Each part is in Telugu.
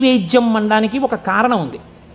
నైవేద్యం అనడానికి ఒక కారణం ఉంది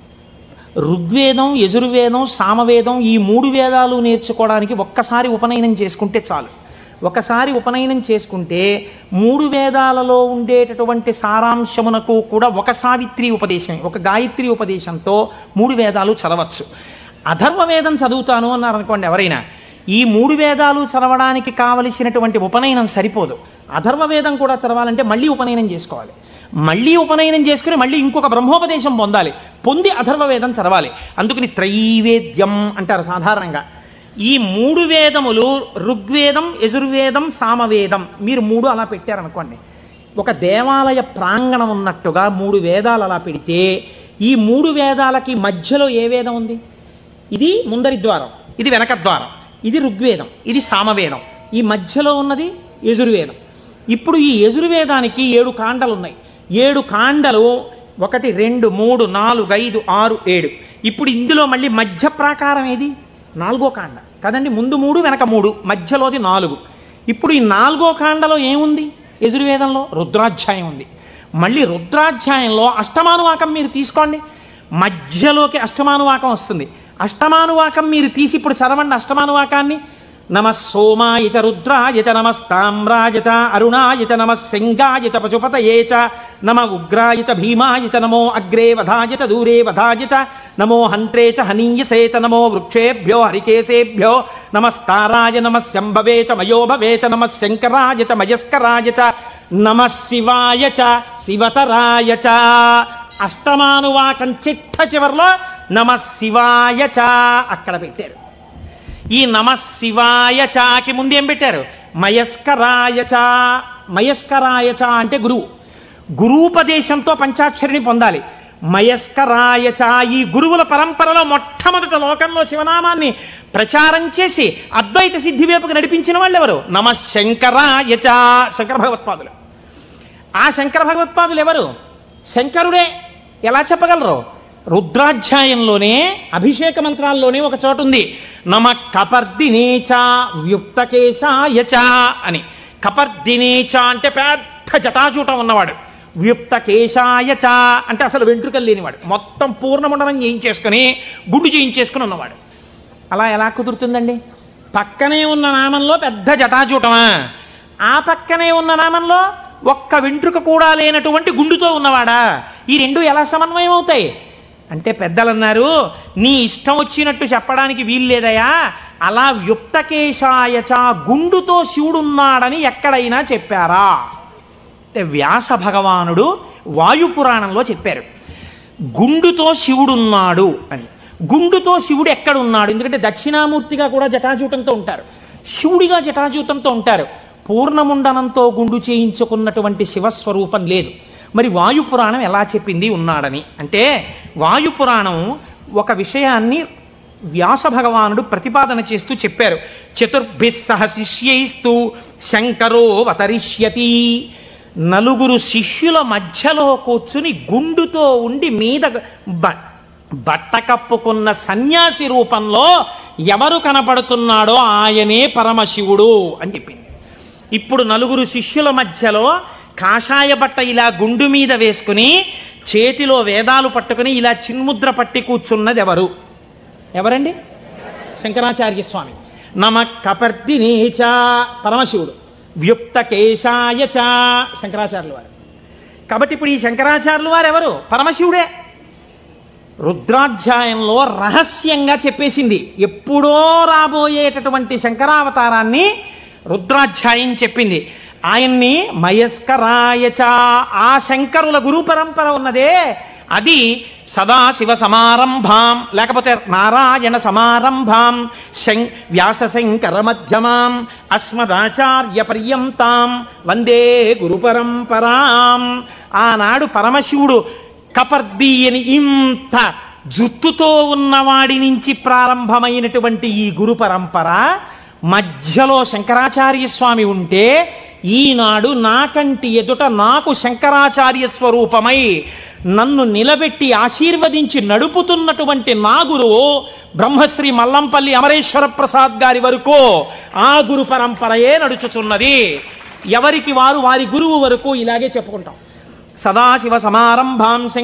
ఋగ్వేదం యజుర్వేదం సామవేదం ఈ మూడు వేదాలు నేర్చుకోవడానికి ఒక్కసారి ఉపనయనం చేసుకుంటే చాలు ఒకసారి ఉపనయనం చేసుకుంటే మూడు వేదాలలో ఉండేటటువంటి సారాంశమునకు కూడా ఒక సావిత్రి ఉపదేశం ఒక గాయత్రి ఉపదేశంతో మూడు వేదాలు చదవచ్చు అధర్వ వేదం చదువుతాను అన్నారు అనుకోండి ఎవరైనా ఈ మూడు వేదాలు చదవడానికి కావలసినటువంటి ఉపనయనం సరిపోదు అధర్వ వేదం కూడా చదవాలంటే మళ్ళీ ఉపనయనం చేసుకోవాలి మళ్ళీ ఉపనయనం చేసుకుని మళ్ళీ ఇంకొక బ్రహ్మోపదేశం పొందాలి పొంది అధర్వ వేదం చదవాలి అందుకని త్రైవేద్యం అంటారు సాధారణంగా ఈ మూడు వేదములు ఋగ్వేదం యజుర్వేదం సామవేదం మీరు మూడు అలా పెట్టారనుకోండి ఒక దేవాలయ ప్రాంగణం ఉన్నట్టుగా మూడు వేదాలు అలా పెడితే ఈ మూడు వేదాలకి మధ్యలో ఏ వేదం ఉంది ఇది ముందరి ద్వారం ఇది వెనక ద్వారం ఇది ఋగ్వేదం ఇది సామవేదం ఈ మధ్యలో ఉన్నది యజుర్వేదం ఇప్పుడు ఈ యజుర్వేదానికి ఏడు కాండలు ఉన్నాయి ఏడు కాండలు ఒకటి రెండు మూడు నాలుగు ఐదు ఆరు ఏడు ఇప్పుడు ఇందులో మళ్ళీ మధ్య ప్రాకారం ఏది నాలుగో కాండ కదండి ముందు మూడు వెనక మూడు మధ్యలోది నాలుగు ఇప్పుడు ఈ నాలుగో కాండలో ఏముంది యజుర్వేదంలో రుద్రాధ్యాయం ఉంది మళ్ళీ రుద్రాధ్యాయంలో అష్టమానువాకం మీరు తీసుకోండి మధ్యలోకి అష్టమానువాకం వస్తుంది అష్టమానువాకం మీరు తీసి ఇప్పుడు చదవండి అష్టమానువాకాన్ని నమ సోమాయ చ రుద్రాయ చ నమస్తామ్రాయ చ అరుణాయ చ నమ శంగాయ చ పశుపతయే చ నమ ఉగ్రాయ చ భీమాయ చ నమో అగ్రే వధాయ చ దూరే వధాయ చ నమో హంత్రే చ హనీయసే చ నమో వృక్షేభ్యో హరికేశేభ్యో నమస్తారాయ నమ శంభవే చ మయోభవే చ నమ శంకరాయ చ మయస్కరాయ చ నమ శివాయ చ శివతరాయ చ అష్టమానువాకం చిట్ట చివర్లో నమ శివాయ చ అక్కడ పెట్టారు ఈ నమ శివాయ చాకి ముందు ఏం పెట్టారు మయస్కరాయ చ మయస్కరాయ చ అంటే గురువు గురూపదేశంతో పంచాక్షరిని పొందాలి మయస్కరాయ చ ఈ గురువుల పరంపరలో మొట్టమొదట లోకంలో శివనామాన్ని ప్రచారం చేసి అద్వైత సిద్ధి వైపుకు నడిపించిన వాళ్ళు ఎవరు నమ శంకరాయ చ శంకర భగవత్పాదులు ఆ శంకర భగవత్పాదులు ఎవరు శంకరుడే ఎలా చెప్పగలరు రుద్రాధ్యాయంలోనే అభిషేక మంత్రాల్లోనే ఒక చోటు ఉంది నమ కపర్దినేచ వ్యుక్తకేశాయచ అని కపర్దినేచ అంటే పెద్ద జటాజూటం ఉన్నవాడు వ్యుక్తకేశాయచ అంటే అసలు వెంట్రుకలు లేనివాడు మొత్తం పూర్ణమండలం చేయించేసుకుని గుండు చేయించేసుకుని ఉన్నవాడు అలా ఎలా కుదురుతుందండి పక్కనే ఉన్న నామంలో పెద్ద జటాజూటమా ఆ పక్కనే ఉన్న నామంలో ఒక్క వెంట్రుక కూడా లేనటువంటి గుండుతో ఉన్నవాడా ఈ రెండు ఎలా సమన్వయం అవుతాయి అంటే పెద్దలు అన్నారు నీ ఇష్టం వచ్చినట్టు చెప్పడానికి వీల్లేదయా అలా వ్యుక్తకేశాయచ గుండుతో శివుడున్నాడని ఎక్కడైనా చెప్పారా అంటే వ్యాస భగవానుడు వాయుపురాణంలో చెప్పారు గుండుతో శివుడున్నాడు అని గుండుతో శివుడు ఎక్కడున్నాడు ఎందుకంటే దక్షిణామూర్తిగా కూడా జటాజూటంతో ఉంటారు శివుడిగా జటాజూతంతో ఉంటారు పూర్ణముండనంతో గుండు చేయించుకున్నటువంటి శివస్వరూపం లేదు మరి వాయుపురాణం ఎలా చెప్పింది ఉన్నాడని అంటే వాయుపురాణం ఒక విషయాన్ని వ్యాస భగవానుడు ప్రతిపాదన చేస్తూ చెప్పారు చతుర్భి సహ శిష్యైస్తూ శంకరో అవతరిష్యతి నలుగురు శిష్యుల మధ్యలో కూర్చుని గుండుతో ఉండి మీద బ- బట్ట కప్పుకున్న సన్యాసి రూపంలో ఎవరు కనపడుతున్నాడో ఆయనే పరమశివుడు అని చెప్పింది ఇప్పుడు నలుగురు శిష్యుల మధ్యలో కాషాయ బట్ట ఇలా గుండు మీద వేసుకుని చేతిలో వేదాలు పట్టుకుని ఇలా చిన్ముద్ర పట్టి కూర్చున్నది ఎవరు ఎవరండి శంకరాచార్య స్వామి నమ కపర్దినేచ పరమశివుడు వ్యుక్త కేశాయ చ శంకరాచార్యుల వారు కాబట్టి ఇప్పుడు ఈ శంకరాచార్యుల వారు ఎవరు పరమశివుడే రుద్రాధ్యాయంలో రహస్యంగా చెప్పేసింది ఎప్పుడో రాబోయేటటువంటి శంకరావతారాన్ని రుద్రాధ్యాయం చెప్పింది ఆయన్ని మయస్కరాయచ ఆ శంకరుల గురు పరంపర ఉన్నదే అది సదాశివ సమారంభాం లేకపోతే నారాయణ సమారంభాం శం వ్యాస శంకర మధ్యమాం అస్మదాచార్య పర్యంతాం వందే గురు పరంపరాం ఆనాడు పరమశివుడు కపర్ది అని ఇంత జుత్తుతో ఉన్నవాడి నుంచి ప్రారంభమైనటువంటి ఈ గురు పరంపర మధ్యలో శంకరాచార్య స్వామి ఉంటే ఈనాడు నాకంటి ఎదుట నాకు శంకరాచార్య స్వరూపమై నన్ను నిలబెట్టి ఆశీర్వదించి నడుపుతున్నటువంటి నా గురువు బ్రహ్మశ్రీ మల్లంపల్లి అమరేశ్వర ప్రసాద్ గారి వరకు ఆ గురు పరంపరయే నడుచుచున్నది ఎవరికి వారు వారి గురువు వరకు ఇలాగే చెప్పుకుంటాం సదాశివ సమారంభాం